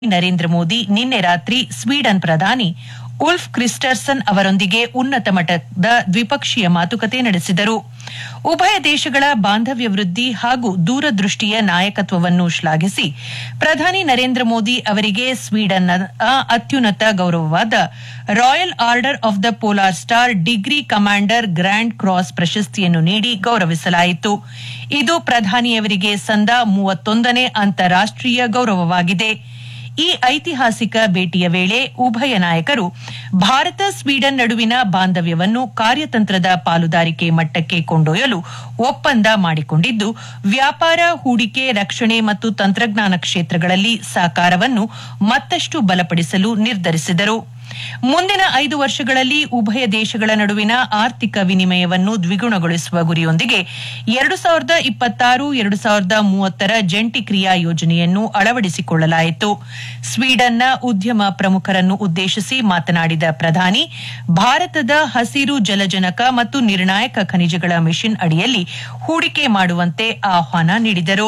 ನರೇಂದ್ರ ಮೋದಿ ನಿನ್ನೆ ರಾತ್ರಿ ಸ್ವೀಡನ್ ಪ್ರಧಾನಿ ಉಲ್ಫ್ ಕ್ರಿಸ್ಟರ್ಸನ್ ಅವರೊಂದಿಗೆ ಉನ್ನತ ಮಟ್ಟದ ದ್ವಿಪಕ್ಷೀಯ ಮಾತುಕತೆ ನಡೆಸಿದರು ಉಭಯ ದೇಶಗಳ ಬಾಂಧವ್ಯ ವೃದ್ಧಿ ಹಾಗೂ ದೂರದೃಷ್ಟಿಯ ನಾಯಕತ್ವವನ್ನು ಶ್ಲಾಘಿಸಿ ಪ್ರಧಾನಿ ನರೇಂದ್ರ ಮೋದಿ ಅವರಿಗೆ ಸ್ವೀಡನ್ನ ಅತ್ಯುನ್ನತ ಗೌರವವಾದ royal order of the polar star degree commander grand cross ಪ್ರಶಸ್ತಿಯನ್ನು ನೀಡಿ ಗೌರವಿಸಲಾಯಿತು ಇದು ಪ್ರಧಾನಿಯವರಿಗೆ ಸಂದ ಮೂವತ್ತೊಂದನೇ ಅಂತಾರಾಷ್ಟೀಯ ಗೌರವವಾಗಿದೆ ಈ ಐತಿಹಾಸಿಕ ಭೇಟಿಯ ವೇಳೆ ಉಭಯ ನಾಯಕರು ಭಾರತ ಸ್ವೀಡನ್ ನಡುವಿನ ಬಾಂಧವ್ಯವನ್ನು ಕಾರ್ಯತಂತ್ರದ ಪಾಲುದಾರಿಕೆ ಮಟ್ಟಕ್ಕೆ ಕೊಂಡೊಯ್ಯಲು ಒಪ್ಪಂದ ಮಾಡಿಕೊಂಡಿದ್ದು ವ್ಯಾಪಾರ ಹೂಡಿಕೆ ರಕ್ಷಣೆ ಮತ್ತು ತಂತ್ರಜ್ಞಾನ ಕ್ಷೇತ್ರಗಳಲ್ಲಿ ಸಹಕಾರವನ್ನು ಮತ್ತಷ್ಟು ಬಲಪಡಿಸಲು ನಿರ್ಧರಿಸಿದರು ಮುಂದಿನ ಐದು ವರ್ಷಗಳಲ್ಲಿ ಉಭಯ ದೇಶಗಳ ನಡುವಿನ ಆರ್ಥಿಕ ವಿನಿಮಯವನ್ನು ದ್ವಿಗುಣಗೊಳಿಸುವ ಗುರಿಯೊಂದಿಗೆ ಎರಡು ಸಾವಿರದ ಇಪ್ಪತ್ತಾರು ಎರಡು ಸಾವಿರದ ಮೂವತ್ತರ ಜಂಟಿ ಕ್ರಿಯಾ ಯೋಜನೆಯನ್ನು ಅಳವಡಿಸಿಕೊಳ್ಳಲಾಯಿತು ಸ್ವೀಡನ್ನ ಉದ್ಯಮ ಪ್ರಮುಖರನ್ನು ಉದ್ದೇಶಿಸಿ ಮಾತನಾಡಿದ ಪ್ರಧಾನಿ ಭಾರತದ ಹಸಿರು ಜಲಜನಕ ಮತ್ತು ನಿರ್ಣಾಯಕ ಖನಿಜಗಳ ಮಿಷನ್ ಅಡಿಯಲ್ಲಿ ಹೂಡಿಕೆ ಮಾಡುವಂತೆ ಆಹ್ವಾನ ನೀಡಿದರು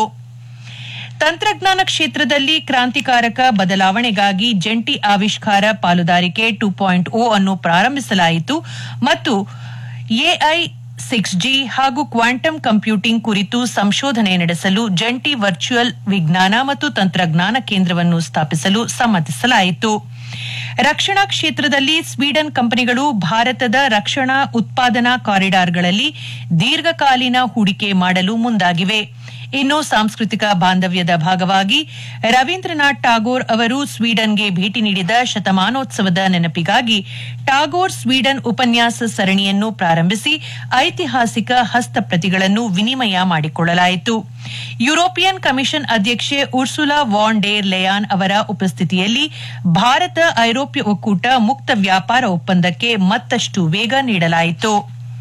ತಂತ್ರಜ್ಞಾನ ಕ್ಷೇತ್ರದಲ್ಲಿ ಕ್ರಾಂತಿಕಾರಕ ಬದಲಾವಣೆಗಾಗಿ ಜಂಟಿ ಆವಿಷ್ಕಾರ ಪಾಲುದಾರಿಕೆ ಟು ಪಾಯಿಂಟ್ ಓ ಅನ್ನು ಪ್ರಾರಂಭಿಸಲಾಯಿತು ಮತ್ತು ಎಐ ಸಿಕ್ಸ್ ಜಿ ಹಾಗೂ ಕ್ವಾಂಟಮ್ ಕಂಪ್ಯೂಟಿಂಗ್ ಕುರಿತು ಸಂಶೋಧನೆ ನಡೆಸಲು ಜಂಟಿ ವರ್ಚುವಲ್ ವಿಜ್ಞಾನ ಮತ್ತು ತಂತ್ರಜ್ಞಾನ ಕೇಂದ್ರವನ್ನು ಸ್ಥಾಪಿಸಲು ಸಮ್ಮತಿಸಲಾಯಿತು ರಕ್ಷಣಾ ಕ್ಷೇತ್ರದಲ್ಲಿ ಸ್ವೀಡನ್ ಕಂಪನಿಗಳು ಭಾರತದ ರಕ್ಷಣಾ ಉತ್ಪಾದನಾ ಕಾರಿಡಾರ್ಗಳಲ್ಲಿ ದೀರ್ಘಕಾಲೀನ ಹೂಡಿಕೆ ಮಾಡಲು ಮುಂದಾಗಿವೆ ಇನ್ನು ಸಾಂಸ್ಕೃತಿಕ ಬಾಂಧವ್ಯದ ಭಾಗವಾಗಿ ರವೀಂದ್ರನಾಥ್ ಟಾಗೋರ್ ಅವರು ಸ್ವೀಡನ್ಗೆ ಭೇಟಿ ನೀಡಿದ ಶತಮಾನೋತ್ಸವದ ನೆನಪಿಗಾಗಿ ಟಾಗೋರ್ ಸ್ವೀಡನ್ ಉಪನ್ಯಾಸ ಸರಣಿಯನ್ನು ಪ್ರಾರಂಭಿಸಿ ಐತಿಹಾಸಿಕ ಹಸ್ತಪ್ರತಿಗಳನ್ನು ವಿನಿಮಯ ಮಾಡಿಕೊಳ್ಳಲಾಯಿತು ಯುರೋಪಿಯನ್ ಕಮಿಷನ್ ಅಧ್ಯಕ್ಷೆ ಉರ್ಸುಲಾ ವಾನ್ ಡೇರ್ ಲೆಯಾನ್ ಅವರ ಉಪಸ್ಥಿತಿಯಲ್ಲಿ ಭಾರತ ಐರೋಪ್ಯ ಒಕ್ಕೂಟ ಮುಕ್ತ ವ್ಯಾಪಾರ ಒಪ್ಪಂದಕ್ಕೆ ಮತ್ತಷ್ಟು ವೇಗ ನೀಡಲಾಯಿತು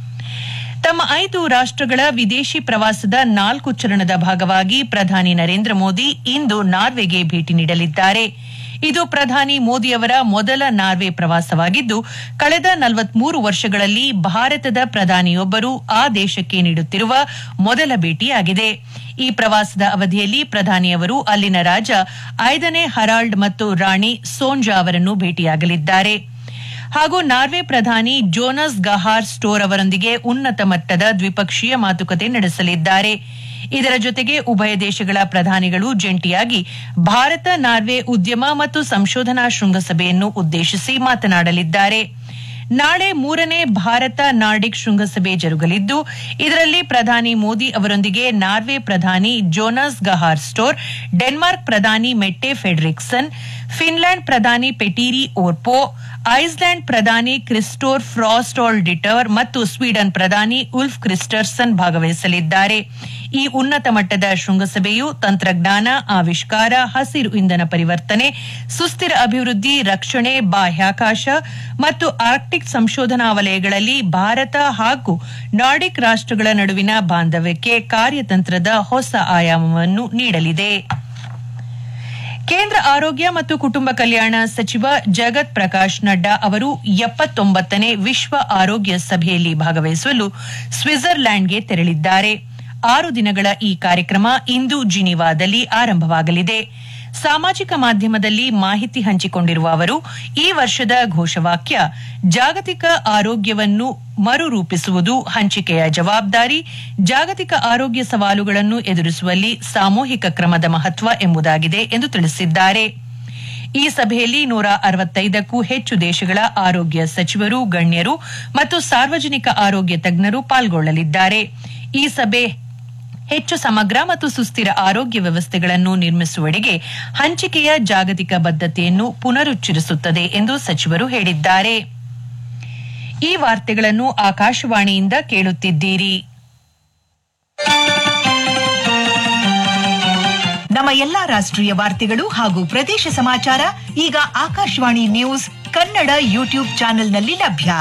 ತಮ್ಮ ಐದು ರಾಷ್ಟಗಳ ವಿದೇಶಿ ಪ್ರವಾಸದ ನಾಲ್ಕು ಚರಣದ ಭಾಗವಾಗಿ ಪ್ರಧಾನಿ ನರೇಂದ್ರ ಮೋದಿ ಇಂದು ನಾರ್ವೆಗೆ ಭೇಟಿ ನೀಡಲಿದ್ದಾರೆ ಇದು ಪ್ರಧಾನಿ ಮೋದಿಯವರ ಮೊದಲ ನಾರ್ವೆ ಪ್ರವಾಸವಾಗಿದ್ದು ಕಳೆದ ನಲವತ್ಮೂರು ವರ್ಷಗಳಲ್ಲಿ ಭಾರತದ ಪ್ರಧಾನಿಯೊಬ್ಬರು ಆ ದೇಶಕ್ಕೆ ನೀಡುತ್ತಿರುವ ಮೊದಲ ಭೇಟಿಯಾಗಿದೆ ಈ ಪ್ರವಾಸದ ಅವಧಿಯಲ್ಲಿ ಪ್ರಧಾನಿಯವರು ಅಲ್ಲಿನ ರಾಜ ಐದನೇ ಹರಾಲ್ಡ್ ಮತ್ತು ರಾಣಿ ಸೋಂಜಾ ಅವರನ್ನು ಭೇಟಿಯಾಗಲಿದ್ದಾರೆ ಹಾಗೂ ನಾರ್ವೆ ಪ್ರಧಾನಿ ಜೋನಸ್ ಗಹಾರ್ ಸ್ಟೋರ್ ಅವರೊಂದಿಗೆ ಉನ್ನತ ಮಟ್ಟದ ದ್ವಿಪಕ್ಷೀಯ ಮಾತುಕತೆ ನಡೆಸಲಿದ್ದಾರೆ ಇದರ ಜೊತೆಗೆ ಉಭಯ ದೇಶಗಳ ಪ್ರಧಾನಿಗಳು ಜಂಟಿಯಾಗಿ ಭಾರತ ನಾರ್ವೆ ಉದ್ಯಮ ಮತ್ತು ಸಂಶೋಧನಾ ಶೃಂಗಸಭೆಯನ್ನು ಉದ್ದೇಶಿಸಿ ಮಾತನಾಡಲಿದ್ದಾರೆ ನಾಳೆ ಮೂರನೇ ಭಾರತ ನಾರ್ಡಿಕ್ ಶೃಂಗಸಭೆ ಜರುಗಲಿದ್ದು ಇದರಲ್ಲಿ ಪ್ರಧಾನಿ ಮೋದಿ ಅವರೊಂದಿಗೆ ನಾರ್ವೆ ಪ್ರಧಾನಿ ಜೋನಸ್ ಗಹಾರ್ ಸ್ಟೋರ್ ಡೆನ್ಮಾರ್ಕ್ ಪ್ರಧಾನಿ ಮೆಟ್ಟೆ ಫೆಡ್ರಿಕ್ಸನ್ ಫಿನ್ಲ್ಯಾಂಡ್ ಪ್ರಧಾನಿ ಪೆಟೀರಿ ಓರ್ಪೋ ಐಸ್ಲ್ಯಾಂಡ್ ಪ್ರಧಾನಿ ಕ್ರಿಸ್ಟೋರ್ ಫ್ರಾಸ್ಟಾಲ್ ಡಿಟರ್ ಮತ್ತು ಸ್ವೀಡನ್ ಪ್ರಧಾನಿ ಉಲ್ಫ್ ಕ್ರಿಸ್ಟರ್ಸನ್ ಭಾಗವಹಿಸಲಿದ್ದಾರೆ ಈ ಉನ್ನತ ಮಟ್ಟದ ಶೃಂಗಸಭೆಯು ತಂತ್ರಜ್ಞಾನ ಆವಿಷ್ಕಾರ ಹಸಿರು ಇಂಧನ ಪರಿವರ್ತನೆ ಸುಸ್ಥಿರ ಅಭಿವೃದ್ಧಿ ರಕ್ಷಣೆ ಬಾಹ್ಯಾಕಾಶ ಮತ್ತು ಆರ್ಕ್ಟಿಕ್ ಸಂಶೋಧನಾ ವಲಯಗಳಲ್ಲಿ ಭಾರತ ಹಾಗೂ ನಾರ್ಡಿಕ್ ರಾಷ್ಟಗಳ ನಡುವಿನ ಬಾಂಧವ್ಯಕ್ಕೆ ಕಾರ್ಯತಂತ್ರದ ಹೊಸ ಆಯಾಮವನ್ನು ನೀಡಲಿದೆ ಕೇಂದ್ರ ಆರೋಗ್ಯ ಮತ್ತು ಕುಟುಂಬ ಕಲ್ಯಾಣ ಸಚಿವ ಜಗತ್ ಪ್ರಕಾಶ್ ನಡ್ಡಾ ಅವರು ಎಪ್ಪತ್ತೊಂಬತ್ತನೇ ವಿಶ್ವ ಆರೋಗ್ಯ ಸಭೆಯಲ್ಲಿ ಭಾಗವಹಿಸಲು ಸ್ವಿಟ್ಜರ್ಲ್ಯಾಂಡ್ಗೆ ತೆರಳಿದ್ದಾರೆ ಆರು ದಿನಗಳ ಈ ಕಾರ್ಯಕ್ರಮ ಇಂದು ಜಿನಿವಾದಲ್ಲಿ ಆರಂಭವಾಗಲಿದೆ ಸಾಮಾಜಿಕ ಮಾಧ್ಯಮದಲ್ಲಿ ಮಾಹಿತಿ ಹಂಚಿಕೊಂಡಿರುವ ಅವರು ಈ ವರ್ಷದ ಘೋಷವಾಕ್ಯ ಜಾಗತಿಕ ಆರೋಗ್ಯವನ್ನು ಮರುರೂಪಿಸುವುದು ಹಂಚಿಕೆಯ ಜವಾಬ್ದಾರಿ ಜಾಗತಿಕ ಆರೋಗ್ಯ ಸವಾಲುಗಳನ್ನು ಎದುರಿಸುವಲ್ಲಿ ಸಾಮೂಹಿಕ ಕ್ರಮದ ಮಹತ್ವ ಎಂಬುದಾಗಿದೆ ಎಂದು ತಿಳಿಸಿದ್ದಾರೆ ಈ ಸಭೆಯಲ್ಲಿ ನೂರ ಅರವತ್ತೈದಕ್ಕೂ ಹೆಚ್ಚು ದೇಶಗಳ ಆರೋಗ್ಯ ಸಚಿವರು ಗಣ್ಯರು ಮತ್ತು ಸಾರ್ವಜನಿಕ ಆರೋಗ್ಯ ತಜ್ಞರು ಪಾಲ್ಗೊಳ್ಳಲಿದ್ದಾರೆ ಈ ಸಭೆ ಹೆಚ್ಚು ಸಮಗ್ರ ಮತ್ತು ಸುಸ್ಥಿರ ಆರೋಗ್ಯ ವ್ಯವಸ್ಥೆಗಳನ್ನು ನಿರ್ಮಿಸುವಡೆಗೆ ಹಂಚಿಕೆಯ ಜಾಗತಿಕ ಬದ್ಧತೆಯನ್ನು ಪುನರುಚ್ಚರಿಸುತ್ತದೆ ಎಂದು ಸಚಿವರು ಹೇಳಿದ್ದಾರೆ ಈ ವಾರ್ತೆಗಳನ್ನು ಆಕಾಶವಾಣಿಯಿಂದ ಕೇಳುತ್ತಿದ್ದೀರಿ ನಮ್ಮ ಎಲ್ಲಾ ರಾಷ್ಟ್ರೀಯ ವಾರ್ತೆಗಳು ಹಾಗೂ ಪ್ರದೇಶ ಸಮಾಚಾರ ಈಗ ಆಕಾಶವಾಣಿ ನ್ಯೂಸ್ ಕನ್ನಡ ಯೂಟ್ಯೂಬ್ ಚಾನೆಲ್ನಲ್ಲಿ ಲಭ್ಯ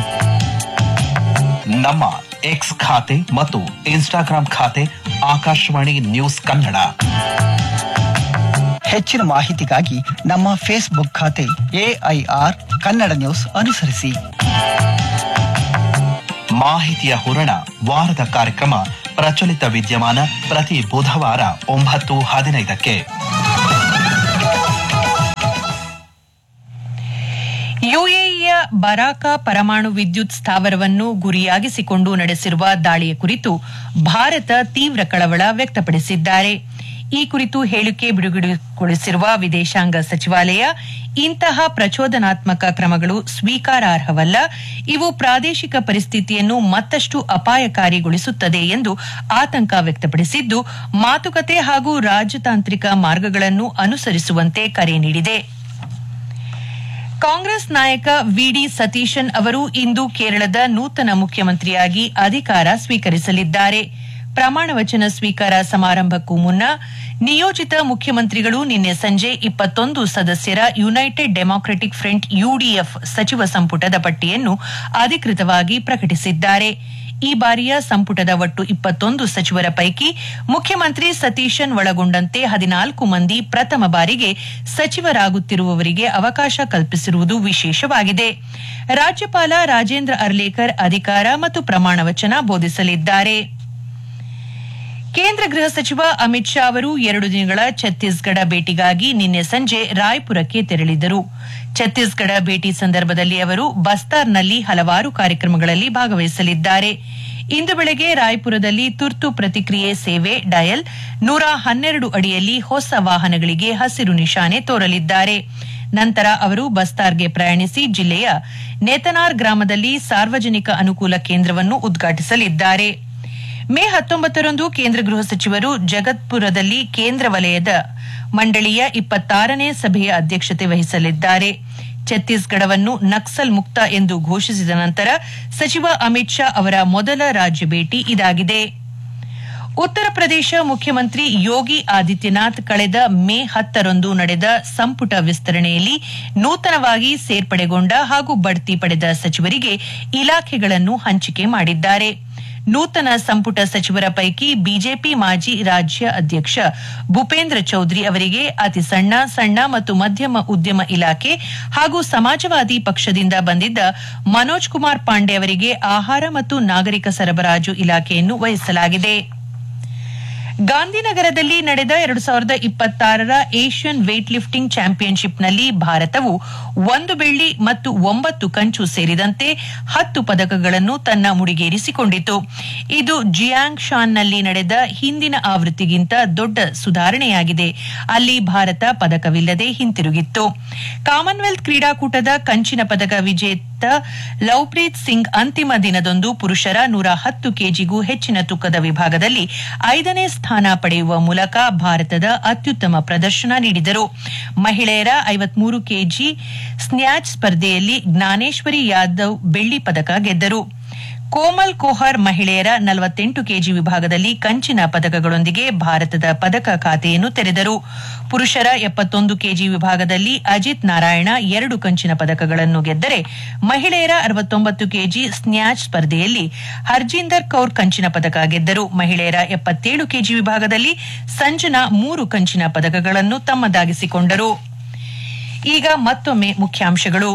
ನಮ್ಮ ಎಕ್ಸ್ ಖಾತೆ ಮತ್ತು ಇನ್ಸ್ಟಾಗ್ರಾಂ ಖಾತೆ ಆಕಾಶವಾಣಿ ನ್ಯೂಸ್ ಕನ್ನಡ ಹೆಚ್ಚಿನ ಮಾಹಿತಿಗಾಗಿ ನಮ್ಮ ಫೇಸ್ಬುಕ್ ಖಾತೆ ಎಐಆರ್ ಕನ್ನಡ ನ್ಯೂಸ್ ಅನುಸರಿಸಿ ಮಾಹಿತಿಯ ಹೂರಣ ವಾರದ ಕಾರ್ಯಕ್ರಮ ಪ್ರಚಲಿತ ವಿದ್ಯಮಾನ ಪ್ರತಿ ಬುಧವಾರ ಒಂಬತ್ತು ಹದಿನೈದಕ್ಕೆ ಬರಾಕ ಪರಮಾಣು ವಿದ್ಯುತ್ ಸ್ಥಾವರವನ್ನು ಗುರಿಯಾಗಿಸಿಕೊಂಡು ನಡೆಸಿರುವ ದಾಳಿಯ ಕುರಿತು ಭಾರತ ತೀವ್ರ ಕಳವಳ ವ್ಯಕ್ತಪಡಿಸಿದ್ದಾರೆ ಈ ಕುರಿತು ಹೇಳಿಕೆ ಬಿಡುಗಡೆಗೊಳಿಸಿರುವ ವಿದೇಶಾಂಗ ಸಚಿವಾಲಯ ಇಂತಹ ಪ್ರಚೋದನಾತ್ಮಕ ಕ್ರಮಗಳು ಸ್ವೀಕಾರಾರ್ಹವಲ್ಲ ಇವು ಪ್ರಾದೇಶಿಕ ಪರಿಸ್ಥಿತಿಯನ್ನು ಮತ್ತಷ್ಟು ಅಪಾಯಕಾರಿಗೊಳಿಸುತ್ತದೆ ಎಂದು ಆತಂಕ ವ್ಯಕ್ತಪಡಿಸಿದ್ದು ಮಾತುಕತೆ ಹಾಗೂ ರಾಜತಾಂತ್ರಿಕ ಮಾರ್ಗಗಳನ್ನು ಅನುಸರಿಸುವಂತೆ ಕರೆ ನೀಡಿದೆ ಕಾಂಗ್ರೆಸ್ ನಾಯಕ ವಿಡಿ ಸತೀಶನ್ ಅವರು ಇಂದು ಕೇರಳದ ನೂತನ ಮುಖ್ಯಮಂತ್ರಿಯಾಗಿ ಅಧಿಕಾರ ಸ್ವೀಕರಿಸಲಿದ್ದಾರೆ ಪ್ರಮಾಣ ವಚನ ಸ್ವೀಕಾರ ಸಮಾರಂಭಕ್ಕೂ ಮುನ್ನ ನಿಯೋಜಿತ ಮುಖ್ಯಮಂತ್ರಿಗಳು ನಿನ್ನೆ ಸಂಜೆ ಇಪ್ಪತ್ತೊಂದು ಸದಸ್ಯರ ಯುನೈಟೆಡ್ ಡೆಮಾಕ್ರೆಟಿಕ್ ಫ್ರಂಟ್ ಯುಡಿಎಫ್ ಸಚಿವ ಸಂಪುಟದ ಪಟ್ಟಿಯನ್ನು ಅಧಿಕೃತವಾಗಿ ಪ್ರಕಟಿಸಿದ್ದಾರೆ ಈ ಬಾರಿಯ ಸಂಪುಟದ ಒಟ್ಟು ಇಪ್ಪತ್ತೊಂದು ಸಚಿವರ ಪೈಕಿ ಮುಖ್ಯಮಂತ್ರಿ ಸತೀಶನ್ ಒಳಗೊಂಡಂತೆ ಹದಿನಾಲ್ಕು ಮಂದಿ ಪ್ರಥಮ ಬಾರಿಗೆ ಸಚಿವರಾಗುತ್ತಿರುವವರಿಗೆ ಅವಕಾಶ ಕಲ್ಪಿಸಿರುವುದು ವಿಶೇಷವಾಗಿದೆ ರಾಜ್ಯಪಾಲ ರಾಜೇಂದ್ರ ಅರ್ಲೇಕರ್ ಅಧಿಕಾರ ಮತ್ತು ಪ್ರಮಾಣ ವಚನ ಬೋಧಿಸಲಿದ್ದಾರೆ ಕೇಂದ್ರ ಗೃಹ ಸಚಿವ ಅಮಿತ್ ಶಾ ಅವರು ಎರಡು ದಿನಗಳ ಛತ್ತೀಸ್ಗಢ ಭೇಟಿಗಾಗಿ ನಿನ್ನೆ ಸಂಜೆ ರಾಯ್ಪುರಕ್ಕೆ ತೆರಳಿದರು ಛತ್ತೀಸ್ಗಢ ಭೇಟಿ ಸಂದರ್ಭದಲ್ಲಿ ಅವರು ಬಸ್ತಾರ್ನಲ್ಲಿ ಹಲವಾರು ಕಾರ್ಯಕ್ರಮಗಳಲ್ಲಿ ಭಾಗವಹಿಸಲಿದ್ದಾರೆ ಇಂದು ಬೆಳಗ್ಗೆ ರಾಯ್ಪುರದಲ್ಲಿ ತುರ್ತು ಪ್ರತಿಕ್ರಿಯೆ ಸೇವೆ ಡಯಲ್ ನೂರ ಹನ್ನೆರಡು ಅಡಿಯಲ್ಲಿ ಹೊಸ ವಾಹನಗಳಿಗೆ ಹಸಿರು ನಿಶಾನೆ ತೋರಲಿದ್ದಾರೆ ನಂತರ ಅವರು ಬಸ್ತಾರ್ಗೆ ಪ್ರಯಾಣಿಸಿ ಜಿಲ್ಲೆಯ ನೇತನಾರ್ ಗ್ರಾಮದಲ್ಲಿ ಸಾರ್ವಜನಿಕ ಅನುಕೂಲ ಕೇಂದ್ರವನ್ನು ಉದ್ಘಾಟಿಸಲಿದ್ದಾರೆ ಮೇ ಹತ್ತೊಂಬತ್ತರಂದು ಕೇಂದ್ರ ಗೃಹ ಸಚಿವರು ಜಗತ್ಪುರದಲ್ಲಿ ಕೇಂದ್ರ ವಲಯದ ಮಂಡಳಿಯ ಇಪ್ಪತ್ತಾರನೇ ಸಭೆಯ ಅಧ್ಯಕ್ಷತೆ ವಹಿಸಲಿದ್ದಾರೆ ಛತ್ತೀಸ್ಗಢವನ್ನು ನಕ್ಸಲ್ ಮುಕ್ತ ಎಂದು ಘೋಷಿಸಿದ ನಂತರ ಸಚಿವ ಅಮಿತ್ ಶಾ ಅವರ ಮೊದಲ ರಾಜ್ಯ ಭೇಟಿ ಇದಾಗಿದೆ ಉತ್ತರ ಪ್ರದೇಶ ಮುಖ್ಯಮಂತ್ರಿ ಯೋಗಿ ಆದಿತ್ಯನಾಥ್ ಕಳೆದ ಮೇ ಹತ್ತರಂದು ನಡೆದ ಸಂಪುಟ ವಿಸ್ತರಣೆಯಲ್ಲಿ ನೂತನವಾಗಿ ಸೇರ್ಪಡೆಗೊಂಡ ಹಾಗೂ ಬಡ್ತಿ ಪಡೆದ ಸಚಿವರಿಗೆ ಇಲಾಖೆಗಳನ್ನು ಹಂಚಿಕೆ ಮಾಡಿದ್ದಾರೆ ನೂತನ ಸಂಪುಟ ಸಚಿವರ ಪೈಕಿ ಬಿಜೆಪಿ ಮಾಜಿ ರಾಜ್ಯ ಅಧ್ಯಕ್ಷ ಭೂಪೇಂದ್ರ ಚೌಧರಿ ಅವರಿಗೆ ಅತಿ ಸಣ್ಣ ಸಣ್ಣ ಮತ್ತು ಮಧ್ಯಮ ಉದ್ಯಮ ಇಲಾಖೆ ಹಾಗೂ ಸಮಾಜವಾದಿ ಪಕ್ಷದಿಂದ ಬಂದಿದ್ದ ಮನೋಜ್ ಕುಮಾರ್ ಪಾಂಡೆ ಅವರಿಗೆ ಆಹಾರ ಮತ್ತು ನಾಗರಿಕ ಸರಬರಾಜು ಇಲಾಖೆಯನ್ನು ವಹಿಸಲಾಗಿದೆ ಗಾಂಧಿನಗರದಲ್ಲಿ ನಡೆದ ಎರಡು ಸಾವಿರದ ಇಪ್ಪತ್ತಾರರ ಏಷ್ಯನ್ ವೇಟ್ ಲಿಫ್ಟಿಂಗ್ ಚಾಂಪಿಯನ್ಶಿಪ್ನಲ್ಲಿ ಭಾರತವು ಒಂದು ಬೆಳ್ಳಿ ಮತ್ತು ಒಂಬತ್ತು ಕಂಚು ಸೇರಿದಂತೆ ಹತ್ತು ಪದಕಗಳನ್ನು ತನ್ನ ಮುಡಿಗೇರಿಸಿಕೊಂಡಿತು ಇದು ಜಿಯಾಂಗ್ ಶಾನ್ನಲ್ಲಿ ನಡೆದ ಹಿಂದಿನ ಆವೃತ್ತಿಗಿಂತ ದೊಡ್ಡ ಸುಧಾರಣೆಯಾಗಿದೆ ಅಲ್ಲಿ ಭಾರತ ಪದಕವಿಲ್ಲದೆ ಹಿಂತಿರುಗಿತ್ತು ಕಾಮನ್ವೆಲ್ತ್ ಕ್ರೀಡಾಕೂಟದ ಕಂಚಿನ ಪದಕ ವಿಜೇತ ಲವ್ಪ್ರೀತ್ ಸಿಂಗ್ ಅಂತಿಮ ದಿನದಂದು ಪುರುಷರ ನೂರ ಹತ್ತು ಕೆಜಿಗೂ ಹೆಚ್ಚಿನ ತೂಕದ ವಿಭಾಗದಲ್ಲಿ ಐದನೇ ಸ್ಥಾನ ಪಡೆಯುವ ಮೂಲಕ ಭಾರತದ ಅತ್ಯುತ್ತಮ ಪ್ರದರ್ಶನ ನೀಡಿದರು ಮಹಿಳೆಯರ ಐವತ್ಮೂರು ಕೆಜಿ ಸ್ನ್ಯಾಚ್ ಸ್ಪರ್ಧೆಯಲ್ಲಿ ಜ್ಞಾನೇಶ್ವರಿ ಯಾದವ್ ಬೆಳ್ಳಿ ಪದಕ ಗೆದ್ದರು ಕೋಮಲ್ ಕೋಹರ್ ಮಹಿಳೆಯರ ನಲವತ್ತೆಂಟು ಕೆಜಿ ವಿಭಾಗದಲ್ಲಿ ಕಂಚಿನ ಪದಕಗಳೊಂದಿಗೆ ಭಾರತದ ಪದಕ ಖಾತೆಯನ್ನು ತೆರೆದರು ಪುರುಷರ ಎಪ್ಪತ್ತೊಂದು ಕೆಜಿ ವಿಭಾಗದಲ್ಲಿ ಅಜಿತ್ ನಾರಾಯಣ ಎರಡು ಕಂಚಿನ ಪದಕಗಳನ್ನು ಗೆದ್ದರೆ ಮಹಿಳೆಯರ ಅರವತ್ತೊಂಬತ್ತು ಕೆಜಿ ಸ್ನ್ಯಾಚ್ ಸ್ಪರ್ಧೆಯಲ್ಲಿ ಹರ್ಜಿಂದರ್ ಕೌರ್ ಕಂಚಿನ ಪದಕ ಗೆದ್ದರು ಮಹಿಳೆಯರ ಎಪ್ಪತ್ತೇಳು ಕೆಜಿ ವಿಭಾಗದಲ್ಲಿ ಸಂಜನಾ ಮೂರು ಕಂಚಿನ ಪದಕಗಳನ್ನು ತಮ್ಮದಾಗಿಸಿಕೊಂಡರು ಈಗ ಮತ್ತೊಮ್ಮೆ ಮುಖ್ಯಾಂಶಗಳು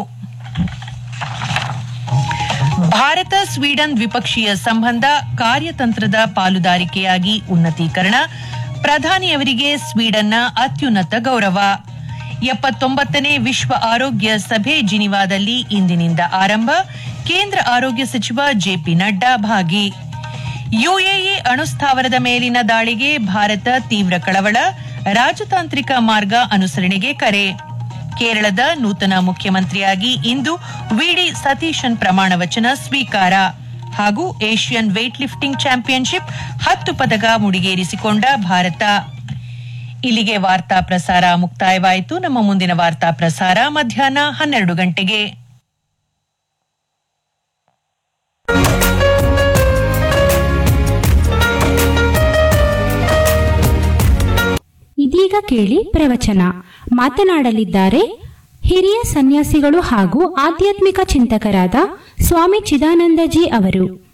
ಭಾರತ ಸ್ವೀಡನ್ ದ್ವಿಪಕ್ಷೀಯ ಸಂಬಂಧ ಕಾರ್ಯತಂತ್ರದ ಪಾಲುದಾರಿಕೆಯಾಗಿ ಉನ್ನತೀಕರಣ ಪ್ರಧಾನಿಯವರಿಗೆ ಸ್ವೀಡನ್ನ ಅತ್ಯುನ್ನತ ಗೌರವ ಎಪ್ಪತ್ತೊಂಬತ್ತನೇ ವಿಶ್ವ ಆರೋಗ್ಯ ಸಭೆ ಜಿನಿವಾದಲ್ಲಿ ಇಂದಿನಿಂದ ಆರಂಭ ಕೇಂದ್ರ ಆರೋಗ್ಯ ಸಚಿವ ಜೆಪಿ ನಡ್ಡಾ ಭಾಗಿ ಯುಎಇ ಅಣುಸ್ಥಾವರದ ಮೇಲಿನ ದಾಳಿಗೆ ಭಾರತ ತೀವ್ರ ಕಳವಳ ರಾಜತಾಂತ್ರಿಕ ಮಾರ್ಗ ಅನುಸರಣೆಗೆ ಕರೆ ಕೇರಳದ ನೂತನ ಮುಖ್ಯಮಂತ್ರಿಯಾಗಿ ಇಂದು ವಿಡಿ ಸತೀಶನ್ ಪ್ರಮಾಣ ವಚನ ಸ್ವೀಕಾರ ಹಾಗೂ ಏಷ್ಯನ್ ವೇಟ್ ಲಿಫ್ಟಿಂಗ್ ಚಾಂಪಿಯನ್ಶಿಪ್ ಹತ್ತು ಪದಕ ಮುಡಿಗೇರಿಸಿಕೊಂಡ ಭಾರತ ಇಲ್ಲಿಗೆ ವಾರ್ತಾ ಪ್ರಸಾರ ಮುಕ್ತಾಯವಾಯಿತು ನಮ್ಮ ಮುಂದಿನ ವಾರ್ತಾ ಪ್ರಸಾರ ಮಧ್ಯಾಹ್ನ ಹನ್ನೆರಡು ಗಂಟೆಗೆ ಇದೀಗ ಕೇಳಿ ಪ್ರವಚನ ಮಾತನಾಡಲಿದ್ದಾರೆ ಹಿರಿಯ ಸನ್ಯಾಸಿಗಳು ಹಾಗೂ ಆಧ್ಯಾತ್ಮಿಕ ಚಿಂತಕರಾದ ಸ್ವಾಮಿ ಚಿದಾನಂದಜಿ ಅವರು